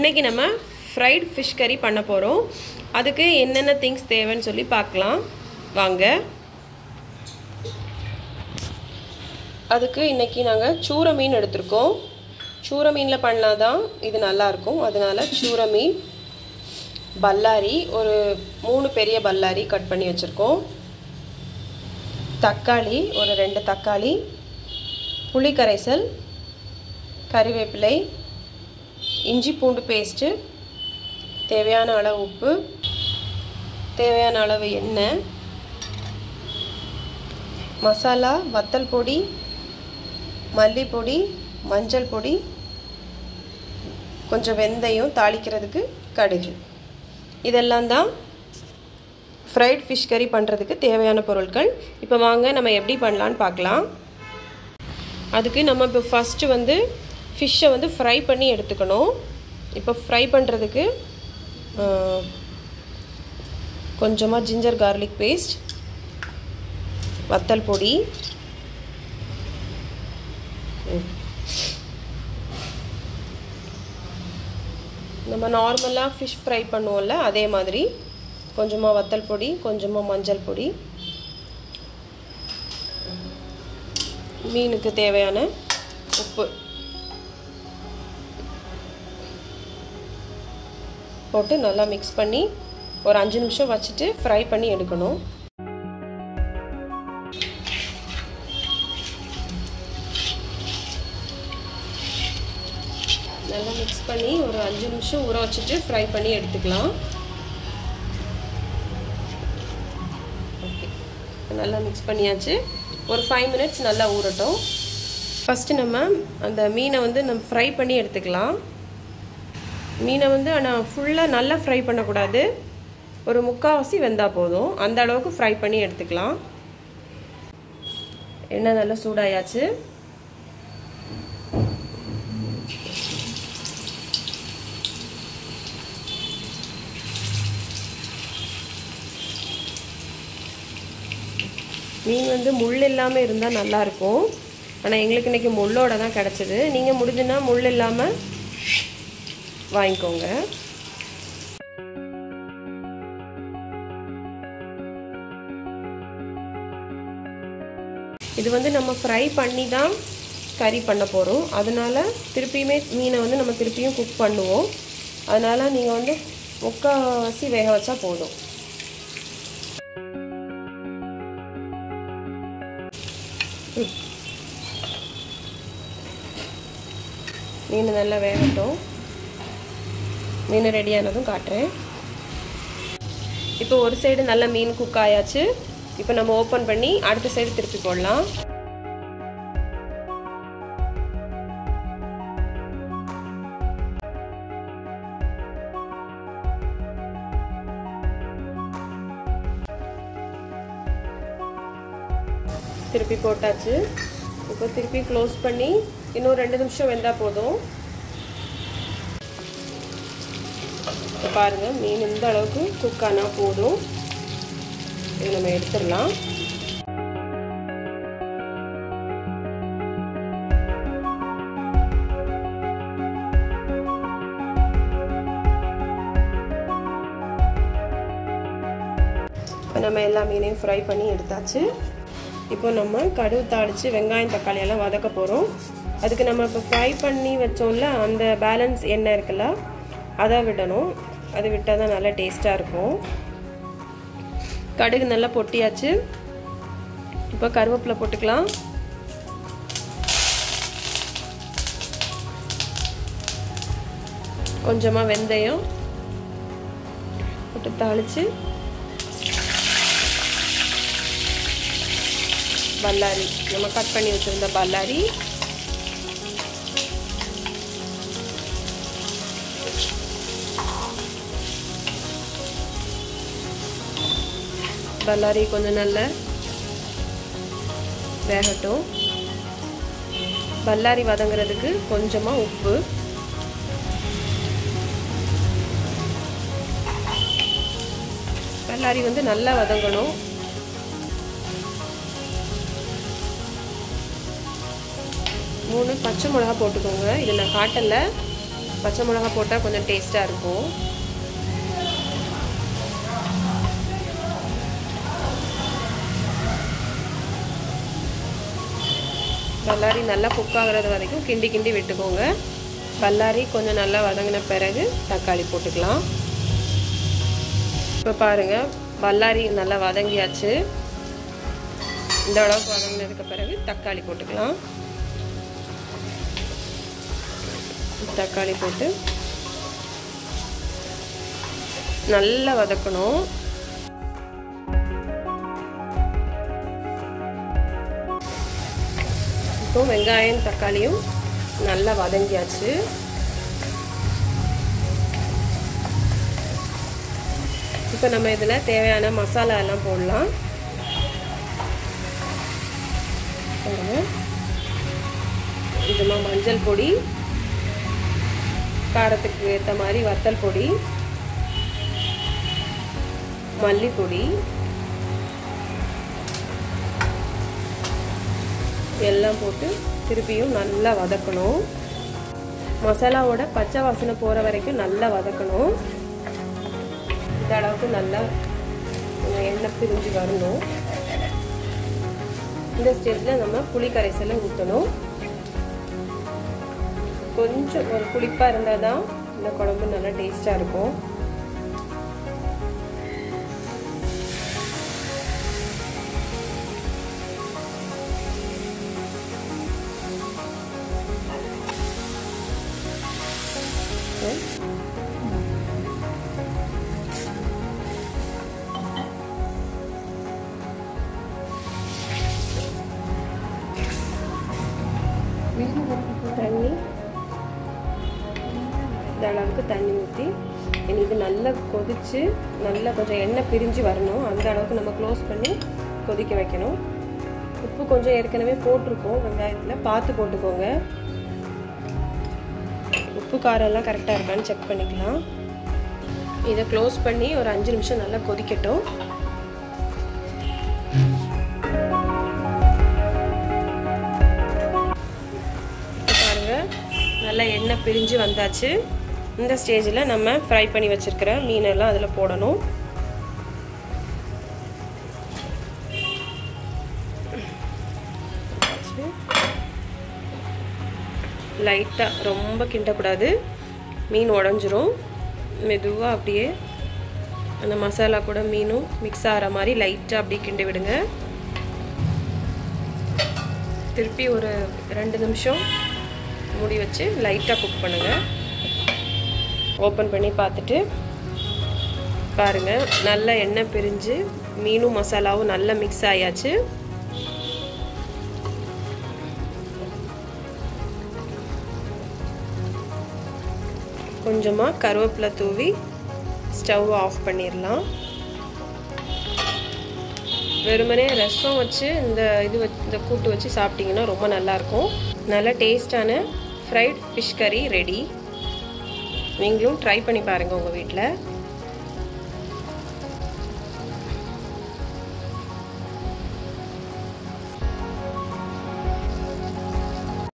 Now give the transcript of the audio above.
இன்றைக்கி நம்ம fried fish கறி பண்ண போகிறோம் அதுக்கு என்னென்ன திங்ஸ் தேவைன்னு சொல்லி பார்க்கலாம் வாங்க அதுக்கு இன்றைக்கி நாங்கள் சூர மீன் எடுத்திருக்கோம் சூர மீனில் பண்ணால் தான் இது நல்லாயிருக்கும் அதனால் சூர மீன் பல்லாரி ஒரு மூணு பெரிய பல்லாரி கட் பண்ணி வச்சுருக்கோம் தக்காளி ஒரு ரெண்டு தக்காளி புளி கரைசல் கறிவேப்பிலை இஞ்சி பூண்டு பேஸ்ட்டு தேவையான அளவு உப்பு தேவையான அளவு எண்ணெய் மசாலா வத்தல் பொடி மல்லிப்பொடி மஞ்சள் பொடி கொஞ்சம் வெந்தயம் தாளிக்கிறதுக்கு கடுகு இதெல்லாம் தான் ஃப்ரைட் ஃபிஷ் கறி பண்ணுறதுக்கு தேவையான பொருட்கள் இப்போ வாங்க நம்ம எப்படி பண்ணலான்னு பார்க்கலாம் அதுக்கு நம்ம இப்போ ஃபஸ்ட்டு வந்து ஃபிஷ்ஷை வந்து ஃப்ரை பண்ணி எடுத்துக்கணும் இப்போ ஃப்ரை பண்ணுறதுக்கு கொஞ்சமாக ஜிஞ்சர் கார்லிக் பேஸ்ட் வத்தல் பொடி நம்ம நார்மலாக ஃபிஷ் ஃப்ரை பண்ணுவோம்ல அதே மாதிரி கொஞ்சமாக வத்தல் பொடி கொஞ்சமாக மஞ்சள் பொடி மீனுக்கு தேவையான உப்பு போட்டு நல்லா மிக்ஸ் பண்ணி ஒரு அஞ்சு நிமிஷம் வச்சுட்டு ஃப்ரை பண்ணி எடுக்கணும் நல்லா மிக்ஸ் பண்ணி ஒரு அஞ்சு நிமிஷம் ஊற வச்சுட்டு ஃப்ரை பண்ணி எடுத்துக்கலாம் ஓகே நல்லா மிக்ஸ் பண்ணியாச்சு ஒரு ஃபைவ் மினிட்ஸ் நல்லா ஊறட்டும் ஃபஸ்ட்டு நம்ம அந்த மீனை வந்து நம்ம ஃப்ரை பண்ணி எடுத்துக்கலாம் மீனை வந்து ஆனால் ஃபுல்லாக நல்லா ஃப்ரை பண்ணக்கூடாது ஒரு முக்கால்வாசி வெந்தால் போதும் அந்த அளவுக்கு ஃப்ரை பண்ணி எடுத்துக்கலாம் எண்ணெய் நல்லா சூடாயாச்சு மீன் வந்து முள் இல்லாமல் இருந்தால் நல்லாயிருக்கும் ஆனால் எங்களுக்கு இன்றைக்கி முள்ளோட தான் கிடச்சிது நீங்கள் முடிஞ்சுன்னா முள் இல்லாமல் வாங்கிக்கோங்க இது வந்து நம்ம ஃப்ரை பண்ணி தான் கறி பண்ண போகிறோம் அதனால் திருப்பியுமே மீனை வந்து நம்ம திருப்பியும் குக் பண்ணுவோம் அதனால் நீங்கள் வந்து முக்கால்வாசி வேக வச்சா போதும் மீன் நல்லா வேகட்டும் மீன் ரெடியானதும் காட்டுறேன் இப்போ ஒரு சைடு நல்லா மீன் குக் ஆயாச்சு இப்போ நம்ம ஓப்பன் பண்ணி அடுத்த சைடு திருப்பி போடலாம் திருப்பி போட்டாச்சு இப்போ திருப்பி க்ளோஸ் பண்ணி இன்னும் ரெண்டு நிமிஷம் வெந்தால் போதும் இப்போ பாருங்கள் மீன் இந்த அளவுக்கு குக் ஆனால் போதும் இது நம்ம எடுத்துடலாம் இப்போ நம்ம எல்லா மீனையும் ஃப்ரை பண்ணி எடுத்தாச்சு இப்போ நம்ம கடுகு தாளித்து வெங்காயம் தக்காளி எல்லாம் வதக்க போகிறோம் அதுக்கு நம்ம இப்போ ஃப்ரை பண்ணி வச்சோம்ல அந்த பேலன்ஸ் எண்ணெய் இருக்குல்ல அதை விடணும் அது விட்டால் தான் நல்லா டேஸ்ட்டாக இருக்கும் கடுகு நல்லா பொட்டியாச்சு இப்போ கருவேப்பிலை போட்டுக்கலாம் கொஞ்சமாக வெந்தயம் போட்டு தாளித்து பல்லாரி நம்ம கட் பண்ணி வச்சுருந்த பல்லாரி பல்லாரி கொஞ்சம் நல்லா வேகட்டும் பல்லாரி வதங்குறதுக்கு கொஞ்சமாக உப்பு பல்லாரி வந்து நல்லா வதங்கணும் மூணு பச்சை மிளகா போட்டுக்கோங்க இது நான் காட்டலை பச்சை மிளகா போட்டால் கொஞ்சம் டேஸ்ட்டாக இருக்கும் பல்லாரி நல்லா குக் ஆகிறது வரைக்கும் கிண்டி கிண்டி விட்டுக்கோங்க பல்லாரி கொஞ்சம் நல்லா வதங்கின பிறகு தக்காளி போட்டுக்கலாம் இப்போ பாருங்கள் பல்லாரி நல்லா வதங்கியாச்சு இந்த அளவுக்கு வதங்கினதுக்கு பிறகு தக்காளி போட்டுக்கலாம் தக்காளி போட்டு நல்லா வதக்கணும் இப்போ வெங்காயம் தக்காளியும் நல்லா வதங்கியாச்சு இப்போ நம்ம இதில் தேவையான மசாலா எல்லாம் போடலாம் கொஞ்சமாக மஞ்சள் பொடி காரத்துக்கு ஏற்ற மாதிரி வத்தல் பொடி மல்லிப்பொடி எல்லாம் போட்டு திருப்பியும் நல்லா வதக்கணும் மசாலாவோட பச்சை வாசனை போகிற வரைக்கும் நல்லா வதக்கணும் இந்த அளவுக்கு நல்லா எண்ணெய் பிரிஞ்சு வரணும் இந்த ஸ்டேஜில் நம்ம புளி கரைசலை ஊற்றணும் கொஞ்சம் ஒரு புளிப்பாக இருந்தால் தான் இந்த குழம்பு நல்லா டேஸ்ட்டாக இருக்கும் தண்ணி இந்த அளவுக்கு தண்ணி ஊற்றி இது நல்லா கொதித்து நல்லா கொஞ்சம் எண்ணெய் பிரிஞ்சு வரணும் அந்த அளவுக்கு நம்ம க்ளோஸ் பண்ணி கொதிக்க வைக்கணும் உப்பு கொஞ்சம் ஏற்கனவே போட்டிருக்கோம் வெங்காயத்தில் பார்த்து போட்டுக்கோங்க உப்பு காரம் எல்லாம் கரெக்டாக இருக்கான்னு செக் பண்ணிக்கலாம் இதை க்ளோஸ் பண்ணி ஒரு அஞ்சு நிமிஷம் நல்லா கொதிக்கட்டும் பாருங்கள் நல்லா எண்ணெய் பிரிஞ்சு வந்தாச்சு இந்த ஸ்டேஜில் நம்ம ஃப்ரை பண்ணி வச்சுருக்கிற மீனெல்லாம் அதில் போடணும் லைட்டாக ரொம்ப கிண்டக்கூடாது மீன் உடஞ்சிரும் மெதுவாக அப்படியே அந்த மசாலா கூட மீனும் மிக்ஸ் ஆகிற மாதிரி லைட்டாக அப்படியே கிண்டி விடுங்க திருப்பி ஒரு ரெண்டு நிமிஷம் மூடி வச்சு லைட்டாக குக் பண்ணுங்கள் ஓப்பன் பண்ணி பார்த்துட்டு பாருங்கள் நல்ல எண்ணெய் பிரிஞ்சு மீனும் மசாலாவும் நல்லா மிக்ஸ் ஆயாச்சு கொஞ்சமாக கருவேப்பிலை தூவி ஸ்டவ் ஆஃப் பண்ணிடலாம் வெறுமனே ரசம் வச்சு இந்த இது வச்சு இந்த கூட்டு வச்சு சாப்பிட்டிங்கன்னா ரொம்ப நல்லாயிருக்கும் நல்ல டேஸ்டான ஃப்ரைட் ஃபிஷ் கறி ரெடி நீங்களும் ட்ரை பண்ணி பாருங்கள் உங்கள் வீட்டில்